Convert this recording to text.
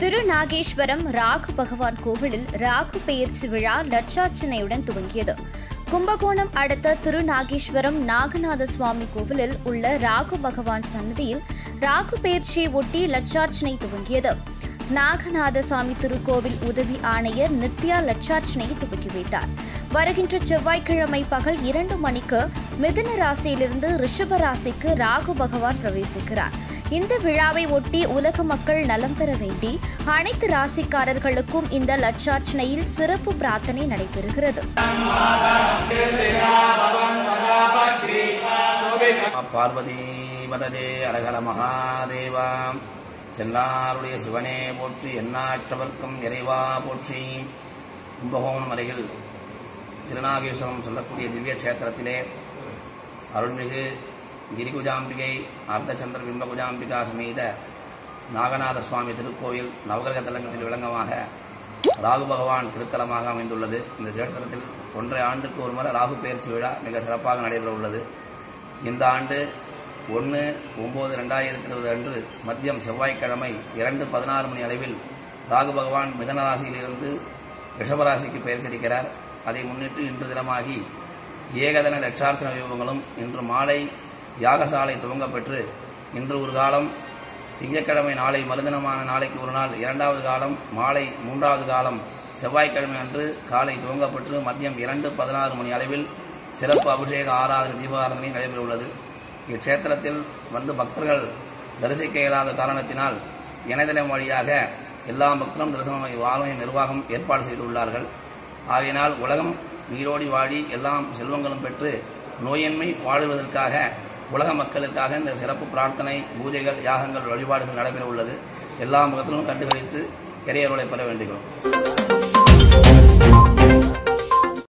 திருநாகேஸ்வரம் ராகு பகவான் கோவிலில் ராகு பெயர்ச்சி விழா லட்சார்ச்சனையுடன் துவங்கியது கும்பகோணம் அடுத்த திருநாகேஸ்வரம் நாகநாத சுவாமி கோவிலில் உள்ள ராகு பகவான் சன்னதியில் ராகு பெயர்ச்சியை ஒட்டி லட்சார்ச்சனை துவங்கியது நாகநாதசாமி திருக்கோவில் உதவி ஆணையர் நித்யா லட்சார்ச்சனை துவக்கி வைத்தார் வருகின்ற செவ்வாய்க்கிழமை பகல் இரண்டு மணிக்கு மிதுன ராசியிலிருந்து ரிஷப ராசிக்கு ராகு பகவான் பிரவேசிக்கிறார் இந்த விழாவை ஒட்டி உலக மக்கள் நலம் பெற வேண்டி அனைத்து ராசிக்காரர்களுக்கும் இந்த லட்சார்ச்சனையில் சிறப்பு பிரார்த்தனை நடைபெறுகிறது பார்வதி பதஜே அரகர மகாதேவா தென்னாருடைய சிவனே போற்றி எண்ணாற்றவர்க்கும் இறைவா போற்றி கும்பகோணம் அருகில் திருநாகேஸ்வரம் சொல்லக்கூடிய திவ்ய கஷேத்திரத்திலே அருள்மிகு கிரிகுஜாம்பிகை அர்த்தச்சந்திர பிம்பகுஜாம்பிகா சமேத நாகநாத சுவாமி திருக்கோயில் நவகிரக தலங்கத்தில் விளங்கமாக ராகு பகவான் திருத்தலமாக அமைந்துள்ளது இந்த கஷேத்திரத்தில் ஒன்றரை ஆண்டுக்கு ஒரு முறை ராகு பெயர்ச்சி விழா மிக சிறப்பாக நடைபெற உள்ளது இந்த ஆண்டு ஒன்று ஒன்பது ரெண்டாயிரத்தி இருபது அன்று மதியம் செவ்வாய்க்கிழமை இரண்டு பதினாறு மணி அளவில் ராகு பகவான் மிதன ராசியிலிருந்து ரிஷபராசிக்கு பெயர் செடிக்கிறார் அதை முன்னிட்டு இன்று தினமாகி ஏகதன லட்சார்ச்சன வைபவங்களும் இன்று மாலை யாகசாலை துவங்கப்பெற்று இன்று ஒரு காலம் திங்கட்கிழமை நாளை மறுதினமான நாளைக்கு ஒரு நாள் இரண்டாவது காலம் மாலை மூன்றாவது காலம் செவ்வாய்க்கிழமை அன்று காலை துவங்கப்பட்டு மதியம் இரண்டு பதினாறு மணி அளவில் சிறப்பு அபிஷேக ஆராதனை தீபாராதனை நடைபெற உள்ளது இக்கேத்திரத்தில் வந்து பக்தர்கள் தரிசிக்க இயலாத காரணத்தினால் இணையதளம் வழியாக எல்லா பக்தரும் தரிசனம் ஆலய நிர்வாகம் ஏற்பாடு செய்துள்ளார்கள் ஆகையினால் உலகம் நீரோடி வாழி எல்லாம் செல்வங்களும் பெற்று நோயின்மை வாழுவதற்காக உலக மக்களுக்காக இந்த சிறப்பு பிரார்த்தனை பூஜைகள் யாகங்கள் வழிபாடுகள் நடைபெற உள்ளது எல்லா முகத்திலும் கண்டுகளித்து இறையருளை பெற வேண்டுகிறோம்